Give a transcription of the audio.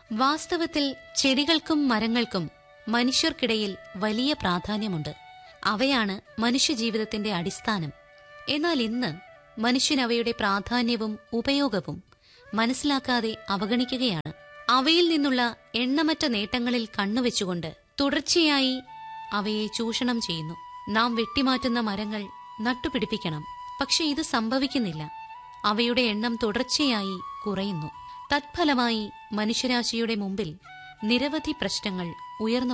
വാസ്തവത്തിൽ ചെടികൾക്കും മരങ്ങൾക്കും മനുഷ്യർക്കിടയിൽ വലിയ പ്രാധാന്യമുണ്ട് അവയാണ് മനുഷ്യജീവിതത്തിന്റെ അടിസ്ഥാനം എന്നാൽ ഇന്ന് മനുഷ്യൻ അവയുടെ പ്രാധാന്യവും ഉപയോഗവും മനസ്സിലാക്കാതെ അവഗണിക്കുകയാണ് അവയിൽ നിന്നുള്ള എണ്ണമറ്റ നേട്ടങ്ങളിൽ കണ്ണുവെച്ചുകൊണ്ട് തുടർച്ചയായി അവയെ ചൂഷണം ചെയ്യുന്നു നാം വെട്ടിമാറ്റുന്ന മരങ്ങൾ നട്ടുപിടിപ്പിക്കണം പക്ഷെ ഇത് സംഭവിക്കുന്നില്ല അവയുടെ എണ്ണം തുടർച്ചയായി കുറയുന്നു തത്ഫലമായി മനുഷ്യരാശിയുടെ മുമ്പിൽ നിരവധി പ്രശ്നങ്ങൾ ഉയർന്നു